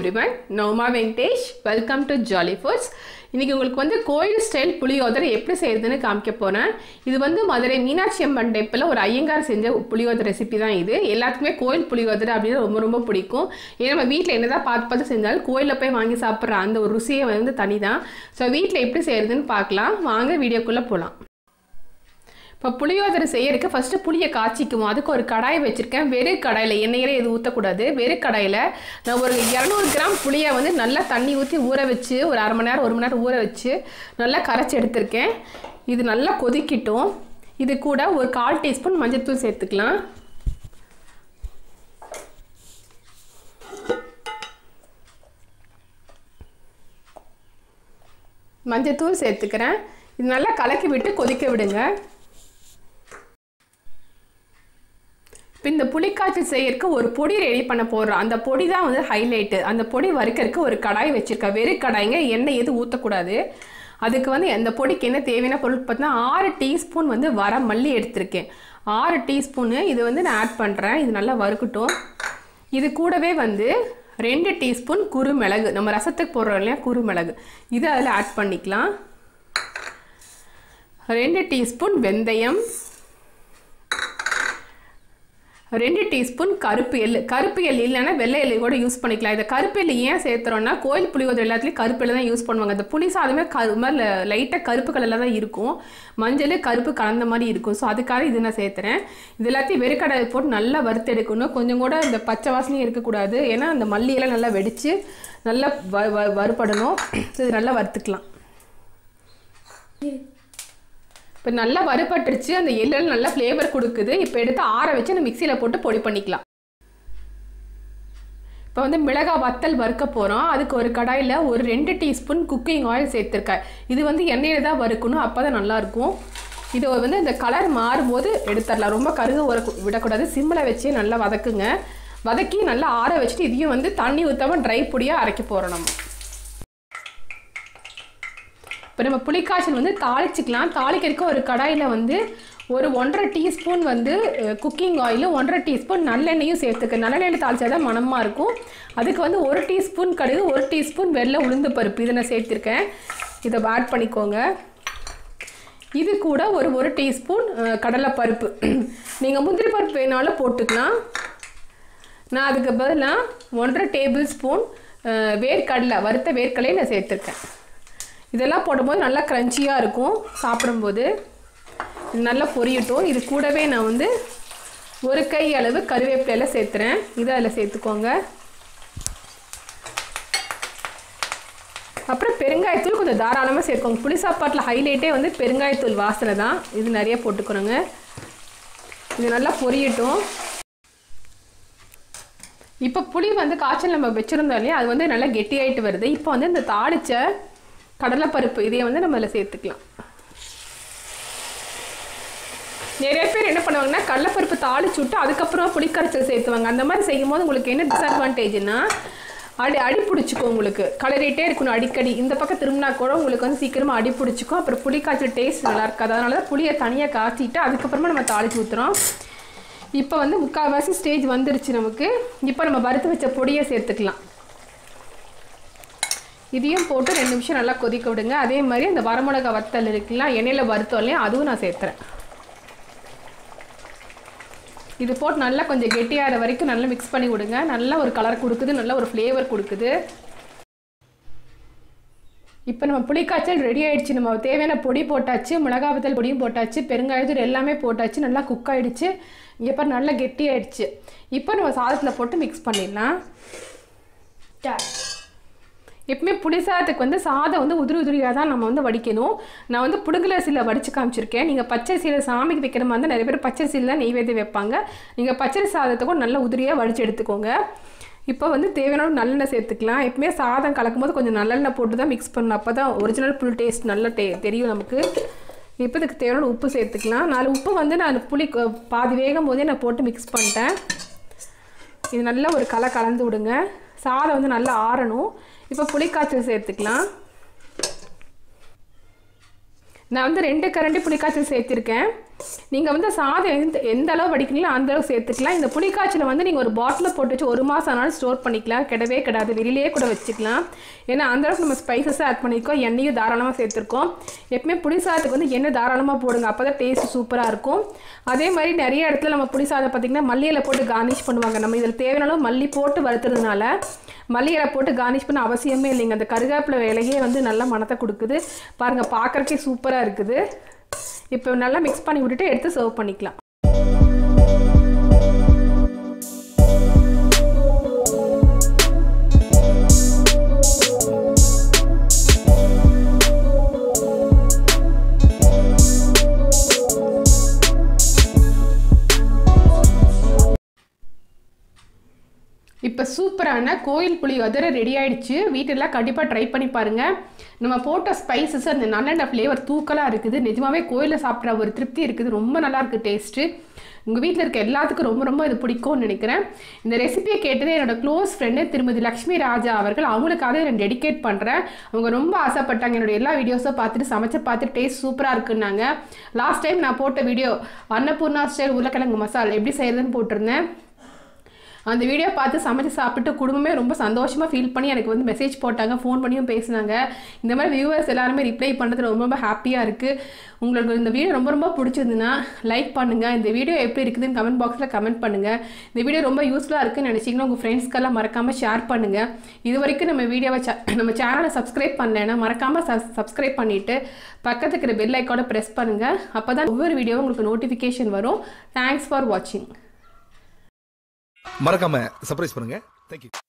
everyone நோமா Venkatesh welcome to jolly foods இன்றைக்கி உங்களுக்கு வந்து கோயில் ஸ்டைல் புளியோதரை எப்படி செய்யறதுன்னு காமிக்க போகிறேன் இது வந்து மதுரை மீனாட்சி அம்மன் டெம்பிளில் ஒரு ஐயங்கார் செஞ்ச புளியோதரை ரெசிபி தான் இது எல்லாத்துக்குமே கோயில் புளியோதரை அப்படின்னு ரொம்ப ரொம்ப பிடிக்கும் ஏன்னா நம்ம வீட்டில் என்னதான் பார்த்து பார்த்து செஞ்சாலும் கோயிலில் போய் வாங்கி சாப்பிட்ற அந்த ஒரு ருசியை வந்து தனி தான் ஸோ வீட்டில் எப்படி செய்யறதுன்னு பார்க்கலாம் வாங்க வீடியோக்குள்ளே போகலாம் இப்போ புளியோதரை செய்யறதுக்கு ஃபஸ்ட்டு புளியை காய்ச்சிக்குவோம் அதுக்கு ஒரு கடாய் வச்சுருக்கேன் வெறும் கடாயில் எண்ணெயிலே இது ஊற்றக்கூடாது வெறும் கடாயில் நான் ஒரு இரநூறு கிராம் புளியை வந்து நல்லா தண்ணி ஊற்றி ஊற வச்சு ஒரு அரை மணி நேரம் ஒரு மணி நேரம் ஊற வச்சு நல்லா கரைச்சி எடுத்திருக்கேன் இது நல்லா கொதிக்கட்டும் இது கூட ஒரு கால் டீஸ்பூன் மஞ்சள்தூள் சேர்த்துக்கலாம் மஞ்சத்தூள் சேர்த்துக்கிறேன் இது நல்லா கலக்கி விட்டு கொதிக்க விடுங்க இப்போ இந்த புளிக்காய்ச்சல் செய்யறதுக்கு ஒரு பொடி ரெடி பண்ண போடுறோம் அந்த பொடி தான் வந்து ஹைலைட்டு அந்த பொடி வறுக்கிறதுக்கு ஒரு கடாய் வச்சுருக்கேன் வெறும் கடாய்ங்க எண்ணெய் எதுவும் ஊற்றக்கூடாது அதுக்கு வந்து அந்த பொடிக்கு என்ன தேவையான பொருள் பார்த்தீங்கன்னா ஆறு டீஸ்பூன் வந்து வர மல்லி எடுத்திருக்கேன் ஆறு டீஸ்பூனு இது வந்து நான் ஆட் பண்ணுறேன் இது நல்லா வறுக்கட்டும் இது கூடவே வந்து ரெண்டு டீஸ்பூன் குறுமிளகு நம்ம ரசத்துக்கு போடுறோம் இல்லையா குறுமிளகு இது அதில் ஆட் பண்ணிக்கலாம் ரெண்டு டீஸ்பூன் வெந்தயம் ரெண்டு டீஸ்பூன் கருப்பு எள் கருப்பு எள் இல்லைன்னா வெள்ளை எள்ளு கூட யூஸ் பண்ணிக்கலாம் இதை கருப்பு எள்ளு ஏன் சேர்த்துறோன்னா கோயில் புளியோதரை எல்லாத்துலேயும் கருப்பு எள்ளு தான் யூஸ் பண்ணுவாங்க இந்த புளி சாதமே கரு மாதிரி லைட்டாக கருப்பு கலரில் தான் இருக்கும் மஞ்சள் கருப்பு கலந்த மாதிரி இருக்கும் ஸோ அதுக்காக இது நான் சேர்த்துறேன் இது எல்லாத்தையும் வெறுக்கடை போட்டு நல்லா வறுத்து எடுக்கணும் கொஞ்சம் கூட இந்த பச்சை வாசனையும் இருக்கக்கூடாது ஏன்னா அந்த மல்லியெல்லாம் நல்லா வெடித்து நல்லா வ வ வறுபடணும் இது நல்லா வறுத்துக்கலாம் இப்போ நல்லா வறுபட்டுருச்சு அந்த எள்ளெல்லாம் நல்லா ஃப்ளேவர் கொடுக்குது இப்போ எடுத்து ஆற வச்சு அந்த மிக்சியில் போட்டு பொடி பண்ணிக்கலாம் இப்போ வந்து மிளகாய் வத்தல் வறுக்க போகிறோம் அதுக்கு ஒரு கடாயில் ஒரு ரெண்டு டீஸ்பூன் குக்கிங் ஆயில் சேர்த்துருக்கேன் இது வந்து எண்ணெயில் தான் வறுக்கணும் அப்போ தான் நல்லாயிருக்கும் இது வந்து இந்த கலர் மாறும்போது எடுத்துடலாம் ரொம்ப கருக உர விடக்கூடாது சிம்மில் வச்சே நல்லா வதக்குங்க வதக்கி நல்லா ஆற வச்சுட்டு இதையும் வந்து தண்ணி ஊற்றாமல் ட்ரை பொடியாக அரைக்க போகிறோம் நம்ம இப்போ நம்ம புளிக்காய்ச்சல் வந்து தாளிச்சிக்கலாம் தாளிக்கிறதுக்கு ஒரு கடாயில் வந்து ஒரு ஒன்றரை டீஸ்பூன் வந்து குக்கிங் ஆயிலும் ஒன்றரை டீஸ்பூன் நல்லெண்ணெயும் சேர்த்துக்க நல்லெண்ணெயில் தாளிச்சா தான் மனமாக இருக்கும் அதுக்கு வந்து ஒரு டீஸ்பூன் கடுகு ஒரு டீஸ்பூன் வெள்ளை உளுந்து பருப்பு இதை நான் சேர்த்துருக்கேன் இதை ஆட் பண்ணிக்கோங்க இது கூட ஒரு ஒரு டீஸ்பூன் கடலைப்பருப்பு நீங்கள் முந்திரி பருப்பு வேணாலும் போட்டுக்கலாம் நான் அதுக்கு பதிலாக ஒன்றரை டேபிள் ஸ்பூன் வேர்க்கடலை வறுத்த வேர்க்கடலையை நான் சேர்த்துருக்கேன் இதெல்லாம் போடும்போது நல்லா க்ரன்ச்சியாக இருக்கும் சாப்பிடும்போது நல்லா பொரியட்டும் இது கூடவே நான் வந்து ஒரு கை அளவு கருவேப்பிலையில் சேர்த்துறேன் இதை அதில் சேர்த்துக்கோங்க அப்புறம் பெருங்காயத்தூள் கொஞ்சம் தாராளமாக சேர்த்துக்கோங்க புளி சாப்பாட்டில் ஹைலைட்டே வந்து பெருங்காயத்தூள் வாசனை தான் இது நிறைய போட்டுக்கிறோங்க இது நல்லா பொரியட்டும் இப்போ புளி வந்து காய்ச்சல் நம்ம வச்சுருந்தோம் இல்லையா அது வந்து நல்லா கெட்டியாயிட்டு வருது இப்போ வந்து இந்த தாளித்த கடலைப்பருப்பு இதையை வந்து நம்ம அதில் சேர்த்துக்கலாம் நிறைய பேர் என்ன பண்ணுவாங்கன்னா கடலைப்பருப்பு தாளிச்சு விட்டு அதுக்கப்புறம் புளிக்கரைச்சல் சேர்த்துவாங்க அந்த மாதிரி செய்யும் போது உங்களுக்கு என்ன டிஸ்அட்வான்டேஜ்னா அடி அடி பிடிச்சிக்கும் உங்களுக்கு கலரிட்டே இருக்கணும் அடிக்கடி இந்த பக்கம் திரும்பினா கூட உங்களுக்கு வந்து சீக்கிரமாக அடி பிடிச்சிக்கும் அப்புறம் புளி காய்ச்சல் டேஸ்ட் நல்லா இருக்காது அதனால தான் புளியை தனியாக காய்ச்சிட்டு அதுக்கப்புறமா நம்ம தாளிச்சு ஊற்றுறோம் இப்போ வந்து முக்கால்வாசி ஸ்டேஜ் வந்துருச்சு நமக்கு இப்போ நம்ம வறுத்து வச்ச பொடியை சேர்த்துக்கலாம் இதையும் போட்டு ரெண்டு நிமிஷம் நல்லா கொதிக்க விடுங்க அதே மாதிரி அந்த வரமிளகா வத்தல் இருக்குல்ல எண்ணெயில் வறுத்தோம் இல்லையா அதுவும் நான் சேர்த்துறேன் இது போட்டு நல்லா கொஞ்சம் கெட்டியாகிற வரைக்கும் நல்லா மிக்ஸ் பண்ணி விடுங்க நல்ல ஒரு கலர் கொடுக்குது நல்ல ஒரு ஃப்ளேவர் கொடுக்குது இப்போ நம்ம புளிக்காய்ச்சல் ரெடி ஆகிடுச்சு நம்ம தேவையான பொடி போட்டாச்சு மிளகா வத்தல் பொடியும் போட்டாச்சு பெருங்காயத்தூள் எல்லாமே போட்டாச்சு நல்லா குக் ஆகிடுச்சு இங்கே பாரு நல்லா கெட்டி ஆகிடுச்சு இப்போ நம்ம சாதத்தில் போட்டு மிக்ஸ் பண்ணிடலாம் எப்பவுமே புளி சாதத்துக்கு வந்து சாதம் வந்து உதிரி உதிரியாக தான் நம்ம வந்து வடிக்கணும் நான் வந்து புடுங்கலரிசியில் வடித்து காமிச்சிருக்கேன் நீங்கள் பச்சரிசியில் சாமிக்கு வைக்கிற மாதிரி தான் நிறைய பேர் பச்சரிசியில் தான் நெய்வேத்தியம் வைப்பாங்க நீங்கள் பச்சரிசி சாதத்துக்கும் நல்லா உதிரியாக வடித்து எடுத்துக்கோங்க இப்போ வந்து தேவையான நல்லெண்ணெய் சேர்த்துக்கலாம் எப்பவுமே சாதம் கலக்கும் போது கொஞ்சம் நல்லெண்ணெய் போட்டு தான் மிக்ஸ் பண்ணணும் அப்போ தான் ஒரிஜினல் புல் டேஸ்ட் நல்லா டே தெரியும் நமக்கு இப்போ இதுக்கு தேவையான உப்பு சேர்த்துக்கலாம் நாலு உப்பு வந்து நான் புளி பாதி வேகும் போதே நான் போட்டு மிக்ஸ் பண்ணிட்டேன் இது நல்லா ஒரு கலை கலந்து விடுங்க சாதம் வந்து நல்லா ஆறணும் இப்போ புளிக்காய்ச்சல் சேர்த்துக்கலாம் நான் வந்து ரெண்டு கரண்டி புளிக்காய்ச்சல் சேர்த்துருக்கேன் நீங்கள் வந்து சாதம் எந்த எந்த அளவு வடிக்கிறீங்களோ அந்த அளவு சேர்த்துக்கலாம் இந்த புளிக்காய்ச்சலை வந்து நீங்கள் ஒரு பாட்டிலில் போட்டு வச்சு ஒரு மாதம் ஆனாலும் ஸ்டோர் பண்ணிக்கலாம் கிடவே கிடாது வெளியிலேயே கூட வச்சுக்கலாம் ஏன்னா அந்த அளவுக்கு நம்ம ஸ்பைசஸாக ஆட் பண்ணியிருக்கோம் எண்ணெயும் தாராளமாக சேர்த்துருக்கோம் எப்பவுமே புளி சாதத்துக்கு வந்து எண்ணெய் தாராளமாக போடுங்க அப்போ தான் டேஸ்ட் சூப்பராக இருக்கும் அதே மாதிரி நிறைய இடத்துல நம்ம புளி சாதம் பார்த்திங்கன்னா மல்லியில் போட்டு கார்னிஷ் பண்ணுவாங்க நம்ம இதில் தேவையான அளவு மல்லி போட்டு வறுத்துறதுனால மல்லி இலை போட்டு கார்னிஷ் பண்ண அவசியமே இல்லைங்க அந்த கருவேப்பிலை வேலையே வந்து நல்லா மணத்தை கொடுக்குது பாருங்கள் பார்க்குறக்கே சூப்பராக இருக்குது இப்போ நல்லா மிக்ஸ் பண்ணி விட்டுட்டு எடுத்து சர்வ் பண்ணிக்கலாம் இப்போ சூப்பரான கோயில் புளியோதரை ரெடி ஆயிடுச்சு வீட்டெல்லாம் கண்டிப்பாக ட்ரை பண்ணி பாருங்கள் நம்ம போட்ட ஸ்பைசஸ் அந்த நல்லெண்ணெய் ஃப்ளேவர் தூக்கலாக இருக்குது நிஜமாவே கோயிலில் சாப்பிட்ற ஒரு திருப்தி இருக்குது ரொம்ப நல்லா இருக்குது டேஸ்ட்டு உங்கள் வீட்டில் இருக்க எல்லாத்துக்கும் ரொம்ப ரொம்ப இது பிடிக்கும்னு நினைக்கிறேன் இந்த ரெசிபியை கேட்டதே என்னோட க்ளோஸ் ஃப்ரெண்டு திருமதி லக்ஷ்மி ராஜா அவர்கள் அவங்களுக்காக நான் டெடிகேட் பண்ணுறேன் அவங்க ரொம்ப ஆசைப்பட்டாங்க என்னோட எல்லா வீடியோஸும் பார்த்துட்டு சமைச்சு பார்த்துட்டு டேஸ்ட் சூப்பராக இருக்குன்னாங்க லாஸ்ட் டைம் நான் போட்ட வீடியோ அன்னபூர்ணா ஸ்டைல் உருளைக்கிழங்கு மசால் எப்படி செய்கிறதுன்னு போட்டிருந்தேன் அந்த வீடியோ பார்த்து சமைச்சு சாப்பிட்டு குடும்பமே ரொம்ப சந்தோஷமாக ஃபீல் பண்ணி எனக்கு வந்து மெசேஜ் போட்டாங்க ஃபோன் பண்ணியும் பேசினாங்க இந்த மாதிரி வியூவர்ஸ் எல்லாருமே ரிப்ளை பண்ணுறது ரொம்ப ரொம்ப ஹாப்பியாக இருக்குது உங்களுக்கு இந்த வீடியோ ரொம்ப ரொம்ப பிடிச்சிருந்துன்னா லைக் பண்ணுங்கள் இந்த வீடியோ எப்படி இருக்குதுன்னு கமெண்ட் பாக்ஸில் கமெண்ட் பண்ணுங்கள் இந்த வீடியோ ரொம்ப யூஸ்ஃபுல்லாக இருக்குன்னு நினச்சிங்கன்னா உங்கள் ஃப்ரெண்ட்ஸ்க்கெல்லாம் மறக்காமல் ஷேர் பண்ணுங்கள் இது வரைக்கும் நம்ம வீடியோவை நம்ம சேனலை சப்ஸ்கிரைப் பண்ணலைன்னா மறக்காமல் சப்ஸ்கிரைப் பண்ணிவிட்டு பக்கத்துக்கு இருக்கிற பெல் ஐக்கானை ப்ரெஸ் பண்ணுங்கள் அப்போ தான் ஒவ்வொரு வீடியோவும் உங்களுக்கு நோட்டிஃபிகேஷன் வரும் தேங்க்ஸ் ஃபார் வாட்சிங் மறக்காம சர்ப்ரைஸ் பண்ணுங்க தேங்க்யூ